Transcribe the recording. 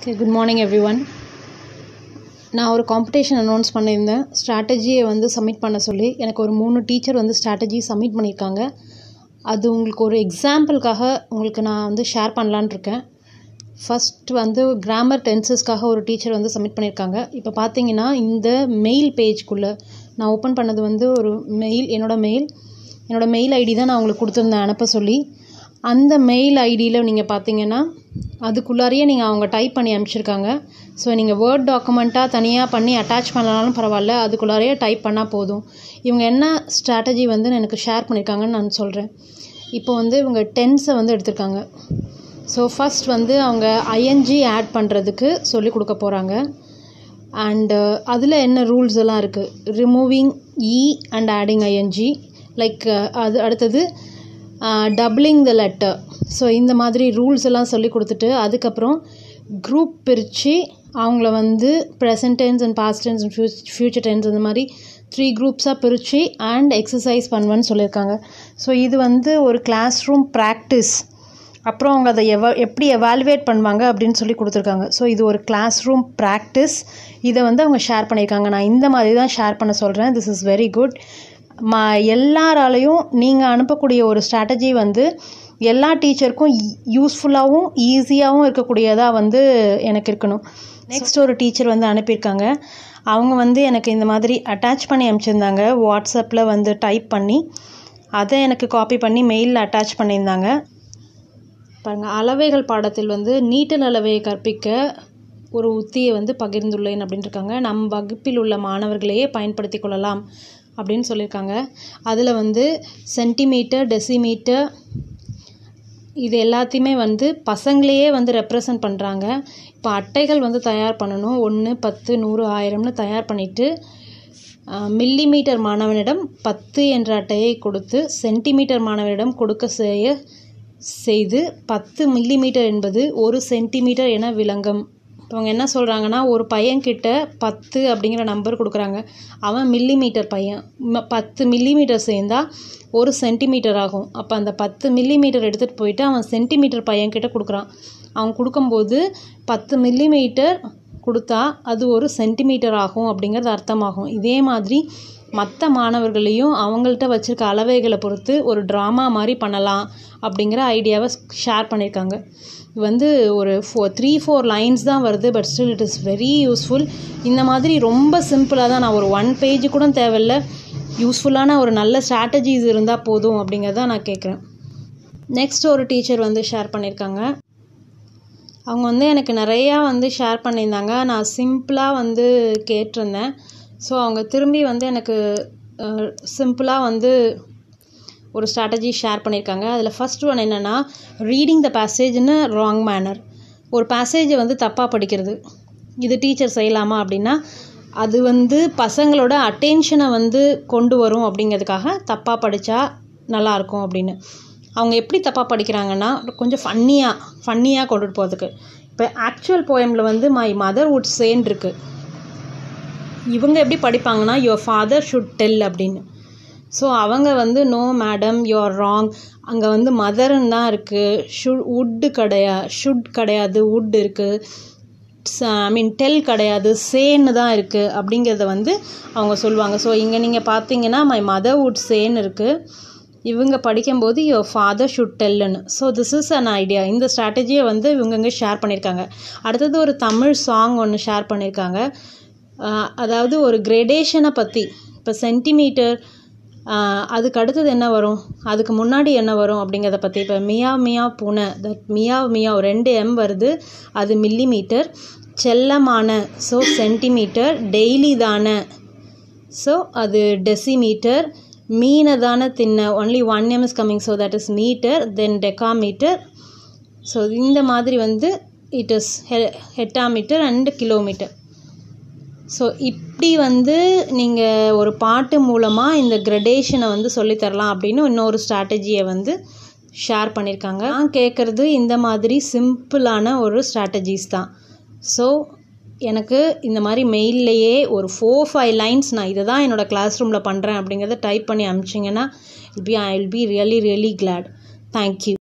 okay good morning everyone நான் ஒரு competition announce பண்ணியிருந்தேன் ஸ்ட்ராட்டஜியை வந்து சப்மிட் பண்ண சொல்லி எனக்கு ஒரு மூணு டீச்சர் வந்து ஸ்ட்ராட்டஜி சப்மிட் பண்ணியிருக்காங்க அது உங்களுக்கு ஒரு எக்ஸாம்பிளுக்காக உங்களுக்கு நான் வந்து ஷேர் பண்ணலான்னு இருக்கேன் ஃபஸ்ட் வந்து கிராமர் டென்சஸ்க்காக ஒரு டீச்சர் வந்து சப்மிட் பண்ணியிருக்காங்க இப்போ பார்த்தீங்கன்னா இந்த மெயில் பேஜ்குள்ளே நான் ஓப்பன் பண்ணது வந்து ஒரு மெயில் என்னோடய மெயில் என்னோடய மெயில் ஐடி தான் நான் உங்களுக்கு கொடுத்துருந்தேன் அனுப்ப சொல்லி அந்த மெயில் ஐடியில் நீங்கள் பார்த்தீங்கன்னா அதுக்குள்ளாரையே நீங்கள் அவங்க டைப் பண்ணி அனுப்பிச்சிருக்காங்க ஸோ நீங்கள் வேர்ட் டாக்குமெண்ட்டாக தனியாக பண்ணி அட்டாச் பண்ணலாலும் பரவாயில்ல அதுக்குள்ளாரையே டைப் பண்ணால் போதும் இவங்க என்ன ஸ்ட்ராட்டஜி வந்து எனக்கு ஷேர் பண்ணியிருக்காங்கன்னு நான் சொல்கிறேன் இப்போ வந்து இவங்க டென்ஸை வந்து எடுத்திருக்காங்க ஸோ ஃபஸ்ட் வந்து அவங்க ஐஎன்ஜி ஆட் பண்ணுறதுக்கு சொல்லி கொடுக்க போகிறாங்க அண்டு அதில் என்ன ரூல்ஸ் எல்லாம் இருக்குது removing E and adding ING like அது அடுத்தது டபுளிங் த லெட்டர் ஸோ இந்த மாதிரி ரூல்ஸ் எல்லாம் சொல்லி கொடுத்துட்டு அதுக்கப்புறம் குரூப் பிரித்து அவங்கள வந்து present tense and past tense and few future tense அந்த மாதிரி த்ரீ குரூப்ஸாக பிரித்து அண்ட் எக்ஸசைஸ் பண்ணுவேன்னு சொல்லியிருக்காங்க ஸோ இது வந்து ஒரு கிளாஸ் ரூம் ப்ராக்டிஸ் அப்புறம் அவங்க அதை எவ எப்படி எவாலுவேட் பண்ணுவாங்க அப்படின்னு சொல்லி கொடுத்துருக்காங்க ஸோ இது ஒரு கிளாஸ் ரூம் ப்ராக்டிஸ் இதை வந்து அவங்க ஷேர் பண்ணியிருக்காங்க நான் இந்த மாதிரி தான் ஷேர் பண்ண சொல்கிறேன் திஸ் இஸ் வெரி குட் ம எல்லாராலையும் நீங்கள் அனுப்பக்கூடிய ஒரு ஸ்ட்ராட்டஜி வந்து எல்லா டீச்சருக்கும் யூஸ்ஃபுல்லாகவும் ஈஸியாகவும் இருக்கக்கூடியதாக வந்து எனக்கு இருக்கணும் நெக்ஸ்ட் ஒரு டீச்சர் வந்து அனுப்பியிருக்காங்க அவங்க வந்து எனக்கு இந்த மாதிரி அட்டாச் பண்ணி அனுப்பிச்சிருந்தாங்க வாட்ஸ்அப்பில் வந்து டைப் பண்ணி அதை எனக்கு காப்பி பண்ணி மெயிலில் அட்டாச் பண்ணியிருந்தாங்க பாருங்கள் அளவைகள் பாடத்தில் வந்து நீட்டல் அளவையை கற்பிக்க ஒரு உத்தியை வந்து பகிர்ந்துள்ளேன் அப்படின்னு இருக்காங்க நம் வகுப்பில் உள்ள மாணவர்களையே பயன்படுத்தி கொள்ளலாம் அப்படின்னு சொல்லியிருக்காங்க அதில் வந்து சென்டிமீட்டர் டெசிமீட்டர் இது எல்லாத்தையுமே வந்து பசங்களையே வந்து ரெப்ரசன்ட் பண்ணுறாங்க இப்போ அட்டைகள் வந்து தயார் பண்ணணும் ஒன்று பத்து நூறு ஆயிரம்னு தயார் பண்ணிவிட்டு மில்லி மீட்டர் மாணவனிடம் பத்து என்ற அட்டையை கொடுத்து சென்டிமீட்டர் மாணவனிடம் கொடுக்க செய்ய செய்து பத்து மில்லி மீட்டர் என்பது ஒரு சென்டிமீட்டர் என விளங்கும் அவங்க என்ன சொல்கிறாங்கன்னா ஒரு பையன்கிட்ட பத்து அப்படிங்கிற நம்பர் கொடுக்குறாங்க அவன் மில்லி மீட்டர் பையன் பத்து மில்லி மீட்டர் சேர்ந்தால் ஒரு சென்டிமீட்டர் ஆகும் அப்போ அந்த பத்து மில்லி மீட்டர் எடுத்துகிட்டு போயிட்டு அவன் சென்டிமீட்டர் பையன்கிட்ட கொடுக்குறான் அவன் கொடுக்கும்போது பத்து மில்லி மீட்டர் கொடுத்தா அது ஒரு சென்டிமீட்டர் ஆகும் அப்படிங்கிறது அர்த்தமாகும் இதே மாதிரி மற்ற மாணவர்களையும் அவங்கள்ட்ட வச்சுருக்க அளவைகளை பொறுத்து ஒரு ட்ராமா மாதிரி பண்ணலாம் அப்படிங்கிற ஐடியாவை ஷேர் பண்ணியிருக்காங்க இது வந்து ஒரு ஃபோ த்ரீ ஃபோர் லைன்ஸ் தான் வருது but still it is very useful இந்த மாதிரி ரொம்ப சிம்பிளாக தான் நான் ஒரு ஒன் பேஜ் கூட தேவையில்ல யூஸ்ஃபுல்லான ஒரு நல்ல ஸ்ட்ராட்டஜிஸ் இருந்தால் போதும் அப்படிங்கிறத நான் கேட்குறேன் நெக்ஸ்ட் ஒரு டீச்சர் வந்து ஷேர் பண்ணியிருக்காங்க அவங்க வந்து எனக்கு நிறையா வந்து ஷேர் பண்ணியிருந்தாங்க நான் சிம்பிளாக வந்து கேட்டிருந்தேன் ஸோ அவங்க திரும்பி வந்து எனக்கு சிம்பிளாக வந்து ஒரு ஸ்ட்ராட்டஜி ஷேர் பண்ணியிருக்காங்க அதில் ஃபஸ்ட் ஒன் என்னென்னா ரீடிங் த பேசேஜ்னு ராங் மேனர் ஒரு பேசேஜை வந்து தப்பாக படிக்கிறது இது டீச்சர் செய்யலாமா அப்படின்னா அது வந்து பசங்களோட அட்டென்ஷனை வந்து கொண்டு வரும் அப்படிங்கிறதுக்காக தப்பாக படித்தா நல்லாயிருக்கும் அப்படின்னு அவங்க எப்படி தப்பாக படிக்கிறாங்கன்னா கொஞ்சம் ஃபன்னியாக ஃபன்னியாக கொண்டுட்டு போகிறதுக்கு இப்போ ஆக்சுவல் போயமில் வந்து மை மதர் வுட் சேன் இருக்குது இவங்க எப்படி படிப்பாங்கன்னா யுவர் ஃபாதர் ஷுட் டெல் அப்படின்னு ஸோ அவங்க வந்து நோ மேடம் யூஆர் ராங் அங்கே வந்து மதர்ன்னு தான் இருக்குது ஷுட் வுட்டு கிடையா ஷுட் கிடையாது வுட் இருக்குது ஐ மீன் டெல் கிடையாது சேன்னு தான் இருக்குது அப்படிங்கிறத வந்து அவங்க சொல்லுவாங்க ஸோ இங்கே நீங்கள் பார்த்தீங்கன்னா மை மதர் வுட் சேன் இருக்குது இவங்க படிக்கும்போது யுவர் ஃபாதர் ஷுட் டெல்லுன்னு so this is an idea இந்த ஸ்ட்ராட்டஜியை வந்து இவங்க ஷேர் பண்ணியிருக்காங்க அடுத்தது ஒரு தமிழ் சாங் ஒன்று ஷேர் பண்ணியிருக்காங்க அதாவது ஒரு கிரேடேஷனை பற்றி இப்போ சென்டிமீட்டர் அதுக்கு அடுத்தது என்ன வரும் அதுக்கு முன்னாடி என்ன வரும் அப்படிங்கிறத பற்றி இப்போ மியா மியா பூனை தட் மியா மியா ரெண்டு எம் வருது அது மில்லி மீட்டர் செல்லமான ஸோ சென்டிமீட்டர் டெய்லி தானே ஸோ அது டெசிமீட்டர் மீனை தானே தின்ன only one M is coming so that is metre then decametre so இந்த மாதிரி வந்து it is he hectometre and kilometre so இப்படி வந்து நீங்கள் ஒரு பாட்டு மூலமாக இந்த கிரடேஷனை வந்து சொல்லித்தரலாம் அப்படின்னு இன்னொரு ஸ்ட்ராட்டஜியை வந்து ஷேர் பண்ணியிருக்காங்க நான் கேட்குறது இந்த மாதிரி சிம்பிளான ஒரு ஸ்ட்ராட்டஜிஸ் தான் ஸோ எனக்கு இந்த மாதிரி மெயில்லையே ஒரு ஃபோர் ஃபைவ் லைன்ஸ் நான் இதை தான் என்னோடய கிளாஸ் ரூமில் பண்ணுறேன் அப்படிங்கிறத டைப் பண்ணி அனுப்பிச்சிங்கன்னா be I will be really really glad thank you